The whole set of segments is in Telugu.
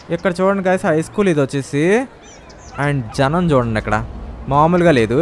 ఇక్కడ చూడండి గాయస్ హై స్కూల్ ఇది వచ్చేసి అండ్ జనం చూడండి ఇక్కడ మామూలుగా లేదు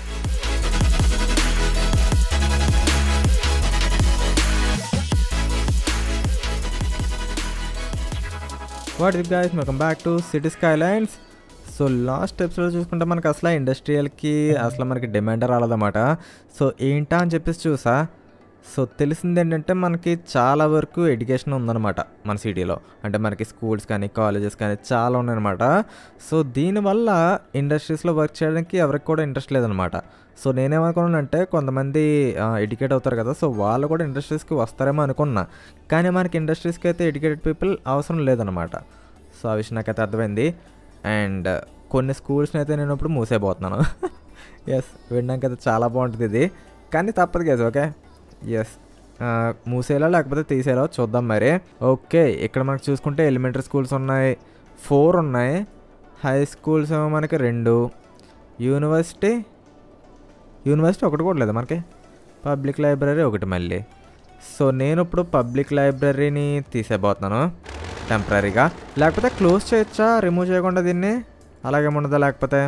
what is guys welcome back to city skylines so last episode చూసుకుంటే మనకి అసలు ఇండస్ట్రియల్కి అసలు మనకి డిమాండ్ రాలేదన్నమాట సో ఏంటా అని చెప్పేసి చూసా సో తెలిసింది ఏంటంటే మనకి చాలా వరకు ఎడ్యుకేషన్ ఉందన్నమాట మన సిటీలో అంటే మనకి స్కూల్స్ కానీ కాలేజెస్ కానీ చాలా ఉన్నాయన్నమాట సో దీనివల్ల ఇండస్ట్రీస్లో వర్క్ చేయడానికి ఎవరికి కూడా ఇంట్రెస్ట్ లేదనమాట సో నేనేమనుకున్నానంటే కొంతమంది ఎడ్యుకేట్ అవుతారు కదా సో వాళ్ళు కూడా ఇండస్ట్రీస్కి వస్తారేమో అనుకున్నా కానీ మనకి ఇండస్ట్రీస్కి అయితే ఎడ్యుకేటెడ్ పీపుల్ అవసరం లేదనమాట సో ఆ విషయం నాకైతే అర్థమైంది అండ్ కొన్ని స్కూల్స్ని అయితే నేను ఇప్పుడు మూసేయబోతున్నాను ఎస్ వినడానికి అయితే చాలా బాగుంటుంది ఇది కానీ తప్పదు కదా ఓకే ఎస్ మూసేలా లేకపోతే తీసేలా చూద్దాం మరి ఓకే ఇక్కడ మనకు చూసుకుంటే ఎలిమెంటరీ స్కూల్స్ ఉన్నాయి ఫోర్ ఉన్నాయి హై స్కూల్స్ ఏమో మనకి రెండు యూనివర్సిటీ యూనివర్సిటీ ఒకటి కూడా లేదు మనకి పబ్లిక్ లైబ్రరీ ఒకటి మళ్ళీ సో నేను ఇప్పుడు పబ్లిక్ లైబ్రరీని తీసేయబోతున్నాను టెంపరీగా లేకపోతే క్లోజ్ చేయొచ్చా రిమూవ్ చేయకుండా దీన్ని అలాగే ఉండదా లేకపోతే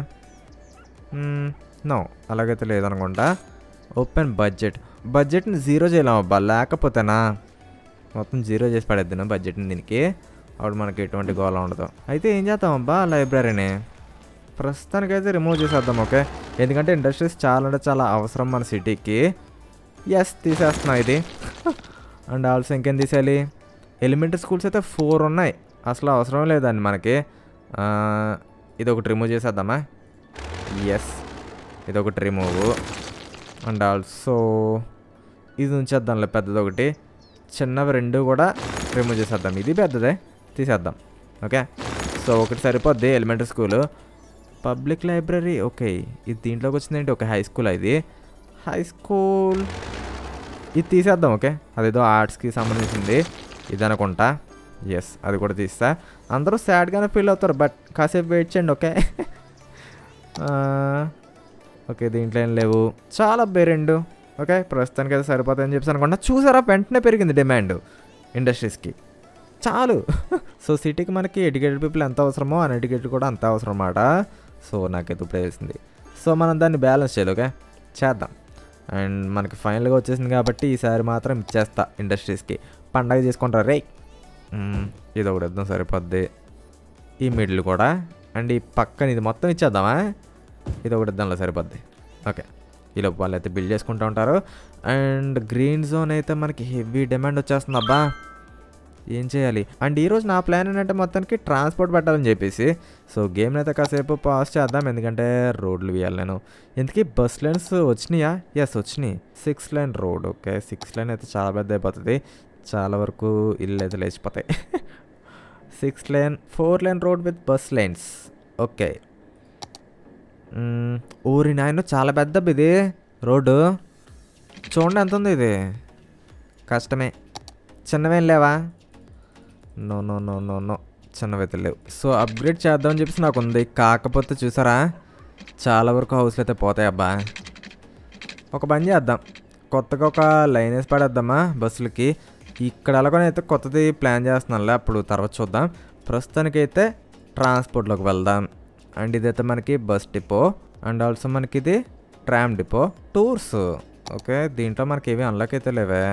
నో అలాగైతే లేదనుకుంటా ఓపెన్ బడ్జెట్ బడ్జెట్ని జీరో చేయలేం అబ్బా లేకపోతేనా మొత్తం జీరో చేసి పడేద్దాను బడ్జెట్ని దీనికి అప్పుడు మనకి ఎటువంటి గోళ ఉండదు అయితే ఏం చేద్దాం అబ్బా లైబ్రరీని ప్రస్తుతానికైతే రిమూవ్ చేసేద్దాం ఓకే ఎందుకంటే ఇండస్ట్రీస్ చాలా అంటే చాలా అవసరం మన సిటీకి ఎస్ తీసేస్తున్నా ఇది అండ్ ఆల్సో ఇంకేం తీసేయాలి ఎలిమెంటరీ స్కూల్స్ అయితే ఫోర్ ఉన్నాయి అసలు అవసరం లేదండి మనకి ఆ, ఇది ఒకటి రిమూవ్ చేసేద్దామా ఎస్ ఇది ఒకటి రిమూవ్ అండ్ ఆల్సో ఇది ఉంచేద్దాంలే పెద్దది ఒకటి చిన్నవి రెండు కూడా రిమూవ్ చేసేద్దాం ఇది పెద్దదే తీసేద్దాం ఓకే సో ఒకటి సరిపోద్ది elementary school public library okay ఇది దీంట్లోకి వచ్చిందేంటి ఒక హై స్కూల్ ఇది హై స్కూల్ ఇది తీసేద్దాం ఓకే అదేదో ఆర్ట్స్కి సంబంధించింది ఇది అనుకుంటా ఎస్ అది కూడా తీస్తా అందరూ సాడ్గానే ఫీల్ అవుతారు బట్ కాసేపు వెయిట్ చేయండి ఓకే ఓకే దీంట్లో ఏం లేవు చాలా బే రెండు ఓకే ప్రస్తుతానికి అయితే సరిపోతాయని చెప్పేసి అనుకుంటా చూసారా వెంటనే పెరిగింది డిమాండ్ ఇండస్ట్రీస్కి చాలు సో సిటీకి మనకి ఎడ్యుకేటెడ్ పీపుల్ ఎంత అవసరమో అన్ఎడ్యుకేటెడ్ కూడా అంత అవసరం అన్నమాట సో నాకైతే ఇప్పుడు తెలిసింది సో మనం దాన్ని బ్యాలెన్స్ చేయాలి ఓకే చేద్దాం అండ్ మనకి ఫైనల్గా వచ్చేసింది కాబట్టి ఈసారి మాత్రం ఇచ్చేస్తా ఇండస్ట్రీస్కి పండగ చేసుకుంటారు రే మ్మ్, ఇది ఒకటి ఇద్దాం సరిపోద్ది ఈ మిడిల్ కూడా అండ్ ఈ పక్కన ఇది మొత్తం ఇచ్చేద్దామా ఇది ఒకటి ఇద్దాంలో సరిపోద్ది ఓకే ఈలోపు వాళ్ళు అయితే బిల్డ్ చేసుకుంటూ ఉంటారు అండ్ గ్రీన్ జోన్ అయితే మనకి హెవీ డిమాండ్ వచ్చేస్తుంది అబ్బా ఏం చేయాలి అండ్ ఈరోజు నా ప్లాన్ ఏంటంటే మొత్తానికి ట్రాన్స్పోర్ట్ పెట్టాలని చెప్పేసి సో గేమ్ని అయితే కాసేపు పాస్ చేద్దాం ఎందుకంటే రోడ్లు వేయాలి నేను ఇంతకీ బస్ లైన్స్ వచ్చినాయా ఎస్ వచ్చినాయి six lane road okay six lane అయితే చాలా పెద్ద అయిపోతుంది చాలా వరకు ఇల్లు అయితే లేచిపోతాయి six lane four lane road with bus lines okay hmm, ఊరి నాయన చాలా పెద్ద ఇది రోడ్డు చూడండి ఎంత ఉంది ఇది కష్టమే చిన్నవేం లేవా no no no no no చిన్నవైతే లేవు సో అప్గ్రేడ్ చేద్దామని చెప్పేసి నాకు ఉంది కాకపోతే చూసారా చాలా వరకు హౌస్లు అయితే పోతాయి అబ్బా ఒక పని చేద్దాం కొత్తగా ఒక లైన్ వేసి పడేద్దామా బస్సులకి ఇక్కడ ఎలాగోనైతే కొత్తది ప్లాన్ చేస్తున్నానులే అప్పుడు తర్వాత చూద్దాం ప్రస్తుతానికైతే ట్రాన్స్పోర్ట్లోకి వెళ్దాం అండ్ ఇదైతే మనకి బస్ డిపో అండ్ ఆల్సో మనకి ఇది ట్రామ్ డిపో టూర్స్ ఓకే దీంట్లో మనకి ఏవి అన్లాక్ అయితే లేవే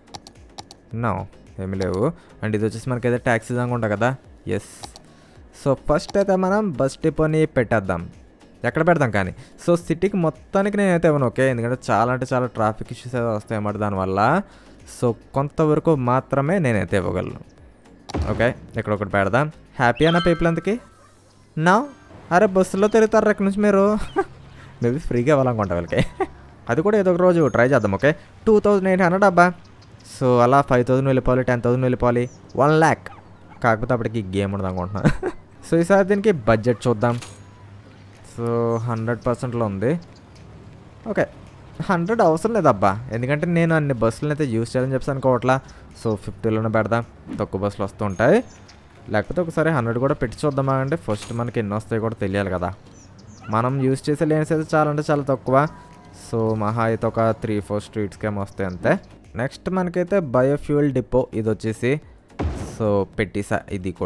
నో ఏమి లేవు అండ్ ఇది వచ్చేసి మనకి అయితే ట్యాక్సీ అనుకుంటా కదా ఎస్ సో ఫస్ట్ అయితే మనం బస్ డిపోని పెట్టేద్దాం ఎక్కడ పెడదాం కానీ సో సిటీకి మొత్తానికి నేనైతే ఇవ్వను ఓకే ఎందుకంటే చాలా అంటే చాలా ట్రాఫిక్ ఇష్యూస్ అయితే వస్తాయి అన్నమాట దానివల్ల సో కొంతవరకు మాత్రమే నేనైతే ఇవ్వగలను ఓకే ఇక్కడ ఒకటి పెడదాం హ్యాపీ అన్న పీపుల్ అందుకి నా అరే బస్సులో తిరుగుతారు ఇక్కడ నుంచి మీరు మేబీ ఫ్రీగా ఇవ్వాలనుకుంటా వీళ్ళకి అది కూడా ఏదో ఒక రోజు ట్రై చేద్దాం okay two thousand eight hundred అబ్బా సో అలా ఫైవ్ థౌసండ్ వెళ్ళిపోవాలి టెన్ థౌసండ్ వెళ్ళిపోవాలి వన్ ల్యాక్ కాకపోతే అప్పటికి గేమ్ ఉండదు అనుకుంటున్నా సో ఈసారి దీనికి బడ్జెట్ చూద్దాం సో హండ్రెడ్ పర్సెంట్లో ఉంది ఓకే హండ్రెడ్ అవసరం లేదబ్బా ఎందుకంటే నేను అన్ని బస్సులను అయితే యూస్ చేయాలని చెప్పి అనుకోవట్లా సో ఫిఫ్టీలోనే పెడదాం తక్కువ బస్సులు వస్తూ ఉంటాయి లేకపోతే ఒకసారి హండ్రెడ్ కూడా పెట్టి చూద్దామా అంటే ఫస్ట్ మనకి ఎన్ని వస్తాయి కూడా తెలియాలి కదా మనం యూస్ చేసే లేన్స్ అయితే చాలా అంటే చాలా తక్కువ సో మహా అయితే ఒక త్రీ ఫోర్ స్ట్రీట్స్కి ఏమో వస్తాయి అంతే నెక్స్ట్ మనకైతే బయోఫ్యూయల్ డిపో ఇది వచ్చేసి సో పెట్టేసా ఇది కూడా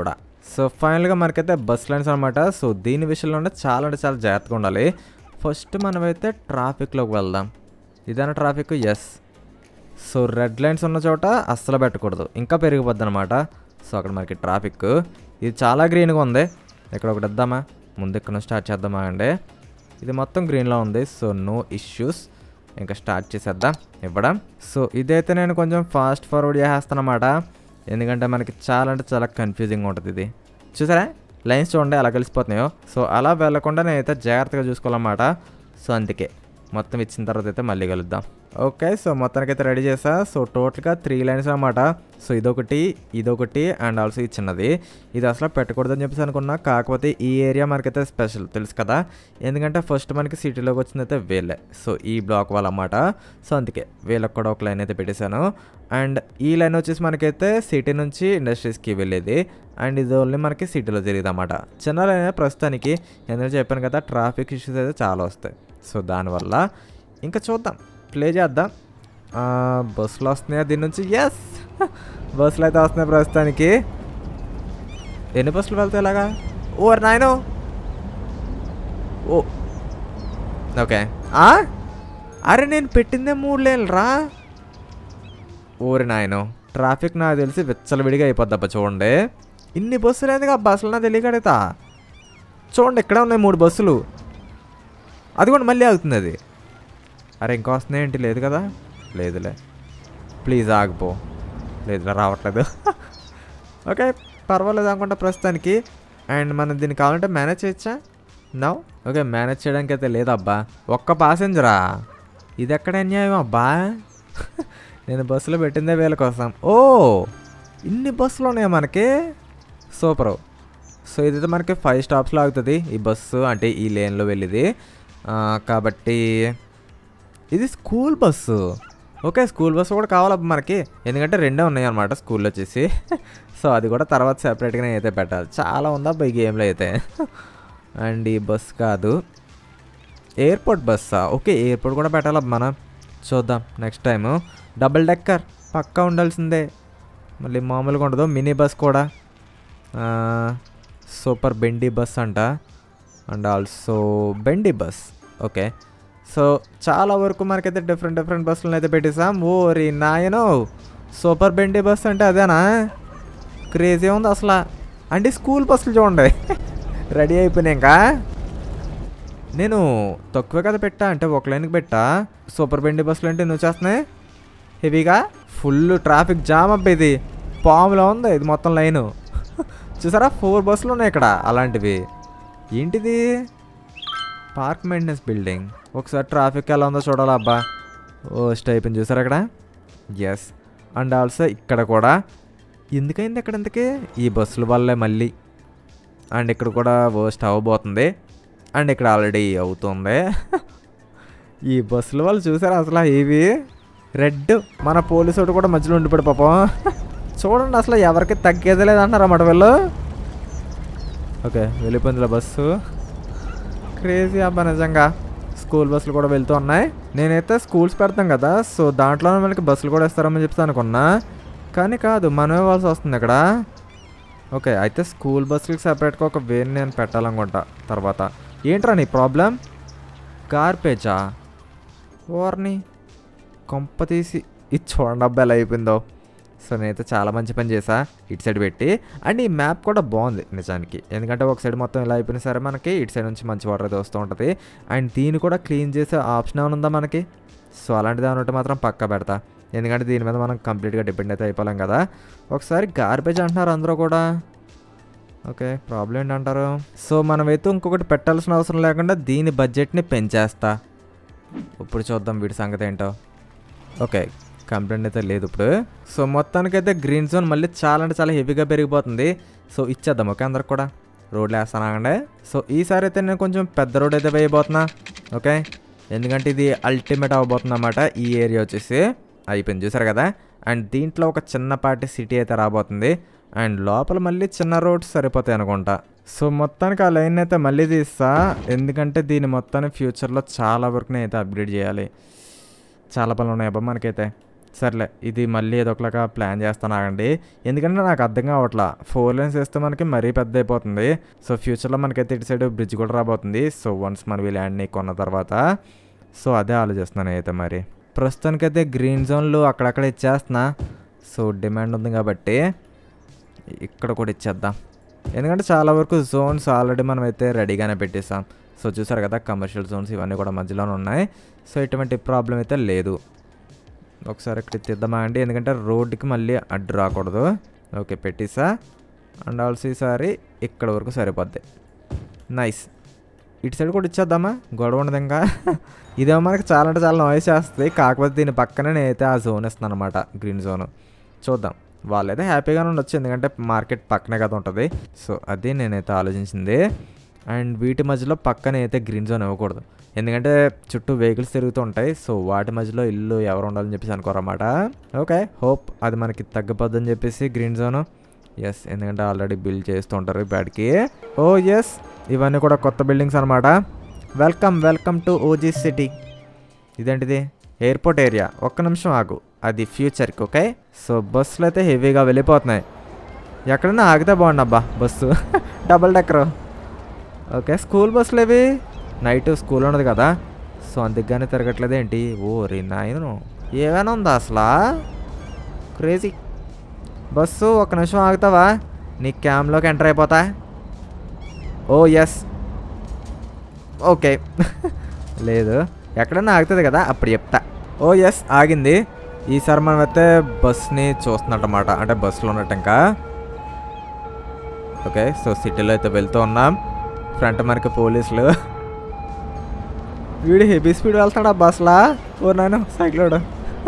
సో ఫైనల్గా మనకైతే బస్ లైన్స్ అనమాట సో దీని విషయంలోనే చాలా అంటే చాలా జాగ్రత్తగా ఉండాలి ఫస్ట్ మనమైతే ట్రాఫిక్లోకి వెళ్దాం ఇదైనా traffic yes so red lines ఉన్న చోట అస్సలు పెట్టకూడదు ఇంకా పెరిగిపోద్ది అనమాట సో అక్కడ మనకి ట్రాఫిక్ ఇది చాలా గ్రీన్గా ఉంది ఇక్కడ ఒకటి ఇద్దామా ముందు ఇక్కడ నుంచి స్టార్ట్ చేద్దామా అండి ఇది మొత్తం గ్రీన్లో ఉంది సో నో ఇష్యూస్ ఇంకా స్టార్ట్ చేసేద్దాం ఇవ్వడం సో ఇదైతే నేను కొంచెం ఫాస్ట్ ఫార్వర్డ్ చేసేస్తాను అనమాట ఎందుకంటే మనకి చాలా అంటే చాలా కన్ఫ్యూజింగ్ ఉంటుంది ఇది చూసారా లైన్స్ చూడండి అలా కలిసిపోతున్నాయో సో అలా వెళ్ళకుండా నేనైతే జాగ్రత్తగా చూసుకోవాలన్నమాట సో అందుకే మొత్తం ఇచ్చిన తర్వాత అయితే మళ్ళీ కలుద్దాం ఓకే సో మొత్తానికి అయితే రెడీ చేసా సో టోటల్గా త్రీ లైన్స్ అనమాట సో ఇదొకటి ఇదొకటి అండ్ ఆల్సో ఇది చిన్నది ఇది అసలు పెట్టకూడదని చెప్పేసి అనుకున్నా కాకపోతే ఈ ఏరియా మనకైతే స్పెషల్ తెలుసు కదా ఎందుకంటే ఫస్ట్ మనకి సిటీలోకి వచ్చింది అయితే వీళ్ళే సో ఈ బ్లాక్ వాళ్ళమాట సో అందుకే వీళ్ళకి కూడా ఒక లైన్ అయితే పెట్టేశాను అండ్ ఈ లైన్ వచ్చేసి మనకైతే సిటీ నుంచి ఇండస్ట్రీస్కి వెళ్ళేది అండ్ ఇది ఓన్లీ మనకి సిటీలో జరిగింది అన్నమాట చిన్న లైన్ ప్రస్తుతానికి ఎందుకంటే చెప్పాను కదా ట్రాఫిక్ ఇష్యూస్ అయితే చాలా వస్తాయి సో దానివల్ల ఇంకా చూద్దాం ప్లే చేద్దాం ఆ, బస్సులు వస్తున్నాయా దీని నుంచి ఎస్ బస్సులు అయితే వస్తున్నాయి ప్రస్తుతానికి ఎన్ని బస్సులు వెళ్తాయి ఇలాగా ఓ నాయనో ఓ ఓకే ఆ? అరే నేను పెట్టిందే మూడు లేన్లు రా ఊరి నాయను ట్రాఫిక్ నాకు తెలిసి విచ్చలవిడిగా అయిపోద్ది అబ్బా చూడండి ఇన్ని బస్సులు ఎందుకు ఆ బస్సులు నాకు తెలియకడతా చూడండి ఇక్కడ ఉన్నాయి మూడు బస్సులు అది కూడా మళ్ళీ ఆగుతుంది అది అరే ఇంకా వస్తున్నాయి ఏంటి లేదు కదా లేదులే ప్లీజ్ ఆగిపో లేదులే రావట్లేదు ఓకే పర్వాలేదు అనుకుంటా ప్రస్తుతానికి అండ్ మనం దీన్ని కావాలంటే మేనేజ్ చేయొచ్చా నో ఓకే మేనేజ్ చేయడానికి అయితే లేదబ్బా ఒక్క ప్యాసింజరా ఇది ఎక్కడ అన్యాయం అబ్బా నేను బస్సులో పెట్టిందే వీళ్ళ కోసం ఓ ఇన్ని బస్సులు ఉన్నాయా మనకి సూపరు సో ఇదైతే మనకి ఫైవ్ స్టాప్స్లో ఆగుతుంది ఈ బస్సు అంటే ఈ లేన్లో వెళ్ళేది ఆ, కాబట్టి ఇది school bus okay school bus కూడా కావాలబ్బా మనకి ఎందుకంటే రెండే ఉన్నాయి అనమాట స్కూల్లో వచ్చేసి సో అది కూడా తర్వాత సెపరేట్గానే అయితే పెట్టాలి చాలా ఉందబ్బా ఈ గేమ్లో అయితే అండ్ ఈ బస్ కాదు ఎయిర్పోర్ట్ బస్సా ఓకే ఎయిర్పోర్ట్ కూడా పెట్టాలబ్బా మనం చూద్దాం నెక్స్ట్ టైము డబుల్ డెక్కర్ పక్కా ఉండాల్సిందే మళ్ళీ మామూలుగా ఉండదు మినీ బస్ కూడా ఆ, సూపర్ బెండీ బస్ అంట and also bendy bus okay so చాలా వరకు మనకైతే డిఫరెంట్ డిఫరెంట్ బస్సులను అయితే పెట్టేసాం ఓ రీ నాయనో సూపర్ బెండీ బస్ అంటే అదేనా క్రేజీ ఉంది అసలు అంటే స్కూల్ బస్సులు చూడండి రెడీ అయిపోయినాయి ఇంకా నేను తక్కువే కదా పెట్టా అంటే ఒక లైన్కి పెట్టా సూపర్ బెండి బస్సులు అంటే నువ్వు చేస్తున్నాయి హెవీగా ఫుల్ ట్రాఫిక్ జామ్ అబ్బా ఇది పాములో ఉంది ఇది మొత్తం లైను చూసారా ఫోర్ బస్సులు ఉన్నాయి ఇక్కడ అలాంటివి ఏంటిది పార్క్ మెయింటెనెన్స్ బిల్డింగ్ ఒకసారి ట్రాఫిక్ ఎలా ఉందో చూడాలా అబ్బా ఓస్ట్ అయిపోయింది చూసారా అక్కడ ఎస్ అండ్ ఆల్సో ఇక్కడ కూడా ఎందుకైంది ఇక్కడ ఇంతకీ ఈ బస్సుల వల్లే మళ్ళీ అండ్ ఇక్కడ కూడా వర్స్ట్ అవ్వబోతుంది అండ్ ఇక్కడ ఆల్రెడీ అవుతుంది ఈ బస్సుల వాళ్ళు చూసారా అసలు ఇవి రెడ్ మన పోలీసు వాడు కూడా మధ్యలో ఉండిపోయాడు పాపం చూడండి అసలు ఎవరికి తగ్గేది లేదంటారు అన్నమాట వీళ్ళు ఓకే వెళ్ళిపోయిందిలే బస్సు క్రేజీ అబ్బా నిజంగా స్కూల్ బస్సులు కూడా వెళ్తూ ఉన్నాయి నేనైతే స్కూల్స్ పెడతాం కదా సో దాంట్లోనే మనకి బస్సులు కూడా ఇస్తారని చెప్తే అనుకున్నా కానీ కాదు మనమే ఇవ్వాల్సి వస్తుంది ఇక్కడ ఓకే అయితే స్కూల్ బస్సులకి సపరేట్గా ఒక వేన్ నేను పెట్టాలనుకుంటా తర్వాత ఏంట్రా నీ ప్రాబ్లం గార్బేజా ఓర్ని కొంప తీసి ఇది చూడండి అబ్బా ఎలా అయిపోయిందో సో నేనైతే చాలా మంచి పని చేసా ఇటు సైడ్ పెట్టి అండ్ ఈ మ్యాప్ కూడా బాగుంది నిజానికి ఎందుకంటే ఒక సైడ్ మొత్తం ఇలా అయిపోయినా సరే మనకి ఇటు సైడ్ నుంచి మంచి వాటర్ అయితే వస్తూ ఉంటుంది అండ్ దీన్ని కూడా క్లీన్ చేసే ఆప్షన్ ఏమైనా ఉందా మనకి సో అలాంటిది ఏమైనా ఉంటే మాత్రం పక్క పెడతా ఎందుకంటే దీని మీద మనం కంప్లీట్గా డిపెండ్ అయితే అయిపోలేం కదా ఒకసారి గార్బేజ్ అంటున్నారు అందరూ కూడా ఓకే ప్రాబ్లం ఏంటంటారు సో మనమైతే ఇంకొకటి పెట్టాల్సిన అవసరం లేకుండా దీని బడ్జెట్ని పెంచేస్తా ఇప్పుడు చూద్దాం వీడి సంగతి ఏంటో ఓకే కంప్లైంట్ అయితే లేదు ఇప్పుడు సో మొత్తానికైతే గ్రీన్ జోన్ మళ్ళీ చాలా అంటే చాలా హెవీగా పెరిగిపోతుంది సో ఇచ్చేద్దాం ఓకే అందరికి కూడా రోడ్లు వేస్తానండి సో ఈసారి అయితే నేను కొంచెం పెద్ద రోడ్ అయితే వేయబోతున్నా ఓకే ఎందుకంటే ఇది అల్టిమేట్ అవ్వబోతుంది అన్నమాట ఈ ఏరియా వచ్చేసి అయిపోయింది చూసారు కదా అండ్ దీంట్లో ఒక చిన్నపాటి సిటీ అయితే రాబోతుంది అండ్ లోపల మళ్ళీ చిన్న రోడ్స్ సరిపోతాయి అనుకుంటా సో మొత్తానికి ఆ లైన్ అయితే మళ్ళీ తీస్తా ఎందుకంటే దీని మొత్తాన్ని ఫ్యూచర్లో చాలా వరకు అయితే అప్గ్రేడ్ చేయాలి చాలా పనులు ఉన్నాయి అబ్బా మనకైతే సర్లే ఇది మళ్ళీ ఏదో ఒకలాగా ప్లాన్ చేస్తాను ఆగండి ఎందుకంటే నాకు అర్థం కావట్లా ఫోర్ లైన్స్ వేస్తే మనకి మరీ పెద్ద అయిపోతుంది సో ఫ్యూచర్లో మనకైతే ఇటు సైడ్ బ్రిడ్జ్ కూడా రాబోతుంది సో వన్స్ మనం ఈ ల్యాండ్ని కొన్న తర్వాత సో అదే ఆలోచిస్తున్నాను అయితే మరి ప్రస్తుతానికైతే గ్రీన్ జోన్లు అక్కడక్కడ ఇచ్చేస్తున్నా సో డిమాండ్ ఉంది కాబట్టి ఇక్కడ కూడా ఇచ్చేద్దాం ఎందుకంటే చాలా వరకు జోన్స్ ఆల్రెడీ మనం అయితే రెడీగానే పెట్టేసాం సో చూసారు కదా కమర్షియల్ జోన్స్ ఇవన్నీ కూడా మధ్యలోనే ఉన్నాయి సో ఎటువంటి ప్రాబ్లం అయితే లేదు ఒకసారి ఇక్కడ తీద్దామా అండి ఎందుకంటే రోడ్డుకి మళ్ళీ అడ్డు రాకూడదు ఓకే పెట్టేసా అండ్ ఆల్సో ఈసారి ఇక్కడ వరకు సరిపోద్ది నైస్ ఇటు సైడ్ కూడా ఇచ్చేద్దామా గొడవ ఉండదు ఇంకా ఇదేమో మనకి చాలా అంటే చాలా నాయిస్ చేస్తుంది కాకపోతే దీని పక్కనే నేనైతే ఆ జోన్ ఇస్తున్నాను అనమాట గ్రీన్ జోన్ చూద్దాం వాళ్ళైతే హ్యాపీగానే ఉండొచ్చు ఎందుకంటే మార్కెట్ పక్కనే కదా ఉంటుంది సో అది నేనైతే ఆలోచించింది అండ్ వీటి మధ్యలో పక్కన అయితే గ్రీన్ జోన్ ఇవ్వకూడదు ఎందుకంటే చుట్టూ వెహికల్స్ తిరుగుతూ ఉంటాయి సో వాటి మధ్యలో ఇల్లు ఎవరు ఉండాలని చెప్పేసి అనుకోరన్నమాట ఓకే హోప్ అది మనకి తగ్గిపోద్దని చెప్పేసి గ్రీన్ జోన్ ఎస్ ఎందుకంటే ఆల్రెడీ బిల్డ్ చేస్తూ ఉంటారు బ్యాడ్కి ఓ ఎస్ ఇవన్నీ కూడా కొత్త బిల్డింగ్స్ అనమాట welcome welcome to OG city ఇదేంటిది ఎయిర్పోర్ట్ ఏరియా ఒక్క నిమిషం ఆగు అది ఫ్యూచర్కి ఓకే సో బస్సులు అయితే హెవీగా వెళ్ళిపోతున్నాయి ఎక్కడైనా ఆగితే బాగుండు అబ్బా bus double decker okay school బస్సులు ఇవి నైట్ స్కూల్ ఉండదు కదా సో అందుకని తిరగట్లేదు ఏంటి ఓ రీ నాయను ఏమైనా ఉందా అసలు క్రేజీ బస్సు ఒక నిమిషం ఆగుతావా నీ క్యామ్లోకి ఎంటర్ అయిపోతా ఓ ఎస్ ఓకే లేదు ఎక్కడన్నా ఆగుతుంది కదా అప్పుడు చెప్తా ఓ ఎస్ ఆగింది ఈసారి మనం అయితే బస్ని చూస్తున్నట్టమాట అంటే బస్సులో ఉన్నట్టు ఇంకా ఓకే సో సిటీలో అయితే వెళ్తూ ఉన్నాం ఫ్రంట్ మనకి పోలీసులు వీడు హెవీ స్పీడ్ వెళ్తాడా బస్సులా ఓ నాయన సైకిలోడు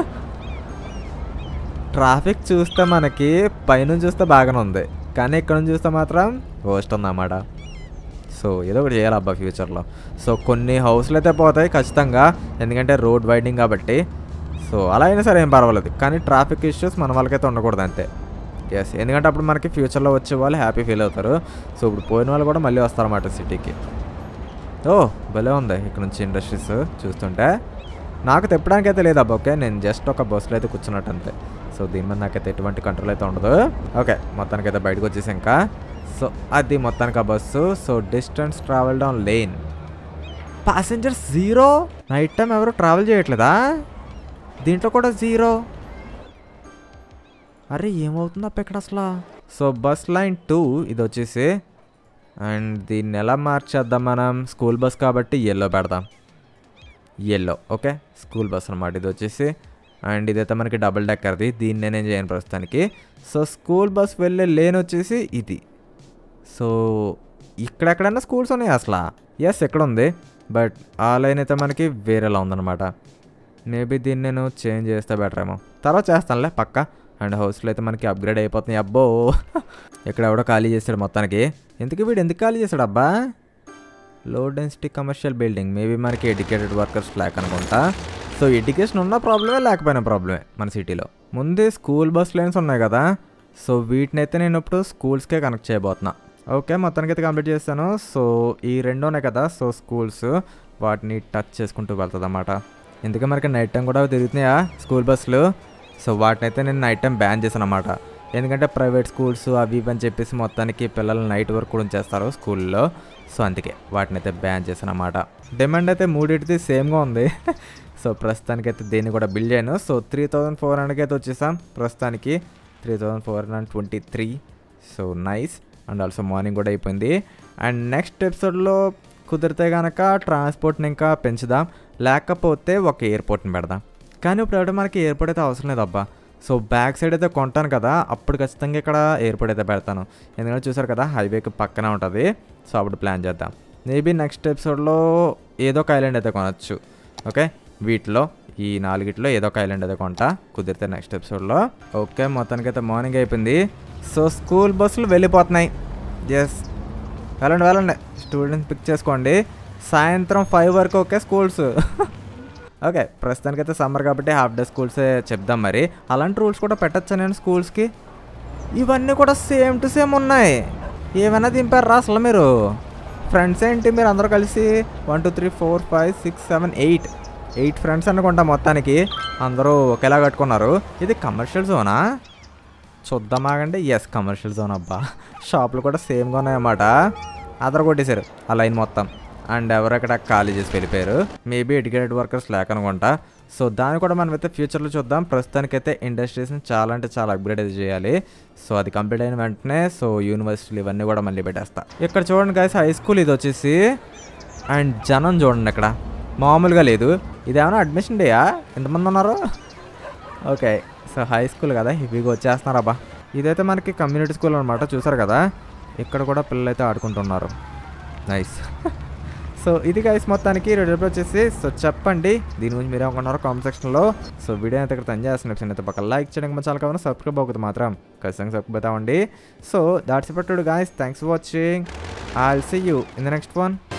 ట్రాఫిక్ చూస్తే మనకి పైనుంచి చూస్తే బాగానే ఉంది కానీ ఇక్కడ నుంచి చూస్తే మాత్రం వర్స్ట్ ఉందన్నమాట సో ఏదో ఒకటి చేయాలి అబ్బా ఫ్యూచర్లో సో కొన్ని హౌస్లు అయితే పోతాయి ఖచ్చితంగా ఎందుకంటే రోడ్ వైడింగ్ కాబట్టి సో అలా అయినా సరే ఏం పర్వాలేదు కానీ ట్రాఫిక్ ఇష్యూస్ మన వాళ్ళకైతే ఉండకూడదు అంతే ఎస్ ఎందుకంటే అప్పుడు మనకి ఫ్యూచర్లో వచ్చే వాళ్ళు హ్యాపీ ఫీల్ అవుతారు సో ఇప్పుడు పోయిన వాళ్ళు కూడా మళ్ళీ వస్తారన్నమాట సిటీకి ఓ భలే ఉంది ఇక్కడ నుంచి ఇండస్ట్రీస్ చూస్తుంటే నాకు తెప్పడానికి అయితే లేదు అబ్బా ఓకే నేను జస్ట్ ఒక బస్సులో అయితే కూర్చున్నట్టు అంతే సో దీని మీద నాకైతే ఎటువంటి కంట్రోల్ అయితే ఉండదు ఓకే మొత్తానికైతే బయటకు వచ్చేసి ఇంకా సో అది మొత్తానికి ఆ bus so distance travel down lane passengers zero night time ఎవరు ట్రావెల్ చేయట్లేదా దీంట్లో కూడా జీరో అరే ఏమవుతుంది అప్ప ఇక్కడ అసలు సో బస్ లైన్ టూ ఇది వచ్చేసి అండ్ దీన్ని ఎలా మార్చేద్దాం మనం స్కూల్ బస్ కాబట్టి ఎల్లో పెడదాం ఎల్లో ఓకే స్కూల్ బస్ అనమాట ఇది వచ్చేసి అండ్ ఇదైతే మనకి డబుల్ డెక్కర్ది దీన్ని నేనేం చేయను ప్రస్తుతానికి సో స్కూల్ బస్ వెళ్ళే లేన్ వచ్చేసి ఇది సో ఇక్కడెక్కడైనా స్కూల్స్ ఉన్నాయి అసలు ఎస్ ఎక్కడ ఉంది బట్ ఆ లైన్ అయితే మనకి వేరేలా ఉందన్నమాట మేబీ దీన్ని నేను చేంజ్ చేస్తే బెటర్ ఏమో తర్వాత చేస్తానులే పక్క అండ్ హౌస్లో అయితే మనకి అప్గ్రేడ్ అయిపోతుంది అబ్బో ఇక్కడ ఎవడో ఖాళీ చేశాడు మొత్తానికి ఎందుకు వీడు ఎందుకు ఖాళీ చేశాడు అబ్బా low density commercial building maybe మనకి ఎడ్యుకేటెడ్ వర్కర్స్ లేక అనుకుంటా సో ఎడ్యుకేషన్ ఉన్న ప్రాబ్లమే లేకపోయినా ప్రాబ్లమే మన సిటీలో ముందే స్కూల్ బస్ లైన్స్ ఉన్నాయి కదా సో వీటిని అయితే నేను ఇప్పుడు స్కూల్స్కే కనెక్ట్ చేయబోతున్నా ఓకే మొత్తానికి అయితే కంప్లీట్ చేస్తాను సో ఈ రెండు ఉన్నాయి కదా సో స్కూల్స్ వాటిని టచ్ చేసుకుంటూ వెళ్తుంది అన్నమాట ఎందుకే మనకి నైట్ టైం కూడా తిరుగుతున్నాయా స్కూల్ బస్సులు సో వాటిని అయితే నేను నైట్ టైం బ్యాన్ చేశాను అనమాట ఎందుకంటే ప్రైవేట్ స్కూల్స్ అవి ఇవి అని చెప్పేసి మొత్తానికి పిల్లలు నైట్ వరకు కూడా ఉంచేస్తారు స్కూల్లో సో అందుకే వాటిని అయితే బ్యాన్ చేశాను అనమాట డిమాండ్ అయితే మూడింటిది సేమ్గా ఉంది సో ప్రస్తుతానికి అయితే దీన్ని కూడా బిల్డ్ చేయను సో త్రీ థౌజండ్ ఫోర్ హండ్రెడ్కి అయితే వచ్చేసాం ప్రస్తుతానికి three thousand four hundred twenty three so nice and also morning కూడా అయిపోయింది అండ్ నెక్స్ట్ ఎపిసోడ్లో కుదిరితే కనుక ట్రాన్స్పోర్ట్ని ఇంకా పెంచుదాం లేకపోతే ఒక ఎయిర్పోర్ట్ని పెడదాం కానీ ఇప్పుడు ఎవడో మనకి ఎయిర్పోర్ట్ అయితే అవసరం లేదు అబ్బా సో బ్యాక్ సైడ్ అయితే కొంటాను కదా అప్పుడు ఖచ్చితంగా ఇక్కడ ఎయిర్పోర్ట్ అయితే పెడతాను ఎందుకంటే చూసారు కదా హైవేకి పక్కనే ఉంటుంది సో అప్పుడు ప్లాన్ చేద్దాం మేబీ నెక్స్ట్ ఎపిసోడ్లో ఏదో ఒక ఐలాండ్ అయితే కొనవచ్చు ఓకే వీటిలో ఈ నాలుగిట్లో ఏదో ఒక ఐలాండ్ అయితే కొంటా కుదిరితే నెక్స్ట్ ఎపిసోడ్లో ఓకే మొత్తానికి అయితే మార్నింగ్ అయిపోయింది సో స్కూల్ బస్సులు వెళ్ళిపోతున్నాయి ఎస్ వెళ్ళండి వెళ్ళండి స్టూడెంట్స్ పిక్ చేసుకోండి సాయంత్రం ఫైవ్ వరకు ఓకే స్కూల్స్ ఓకే ప్రస్తుతానికైతే సమ్మర్ కాబట్టి హాఫ్ డే స్కూల్సే చెప్దాం మరి అలాంటి రూల్స్ కూడా పెట్టచ్చా నేను స్కూల్స్కి ఇవన్నీ కూడా సేమ్ టు సేమ్ ఉన్నాయి ఏమైనా దింపారా అసలు మీరు ఫ్రెండ్స్ ఏంటి మీరు అందరూ కలిసి one two three four five six seven eight eight friends అనుకుంటా మొత్తానికి అందరూ ఒకేలా కట్టుకున్నారు ఇది కమర్షియల్ జోనా చూద్దామాగండి ఎస్ కమర్షియల్ జోన్ అబ్బా షాపులు కూడా సేమ్గా ఉన్నాయన్నమాట అదర కొట్టేశారు ఆ లైన్ మొత్తం అండ్ ఎవరక్కడ ఖాళీ చేసి వెళ్ళిపోయారు మేబీ ఎడ్యుకేటెడ్ వర్కర్స్ లేక అనుకుంటా సో దాన్ని కూడా మనమైతే ఫ్యూచర్లో చూద్దాం ప్రస్తుతానికైతే ఇండస్ట్రీస్ని చాలా అంటే చాలా అప్గ్రేడ్ అయితే చేయాలి సో అది కంప్లీట్ అయిన వెంటనే సో యూనివర్సిటీలు ఇవన్నీ కూడా మళ్ళీ పెట్టేస్తా ఇక్కడ చూడండి గైస్ హై స్కూల్ ఇది వచ్చేసి అండ్ జనం చూడండి ఇక్కడ మామూలుగా లేదు ఇదేమైనా అడ్మిషన్ డేయా ఎంతమంది ఉన్నారు ఓకే సో హై స్కూల్ కదా హెవీగా వచ్చేస్తున్నారు అబ్బా ఇదైతే మనకి కమ్యూనిటీ స్కూల్ అనమాట చూసారు కదా ఇక్కడ కూడా పిల్లలు అయితే ఆడుకుంటున్నారు నైస్ సో ఇది గైస్ మొత్తానికి రెడీ వచ్చేసి సో చెప్పండి దీని గురించి మీరు ఏమనుకున్నారో కామెంట్ సెక్షన్లో సో వీడియో అయితే ఇక్కడ తను చేస్తున్న అయితే పక్క లైక్ చేయడానికి మా చాలా కావాలి సబ్స్క్రైబ్ అవుతుంది మాత్రం ఖచ్చితంగా సబ్స్క్రైబ్ అవుతామండి సో దాట్స్ పట్టుడు guys thanks for watching I will see you in the next one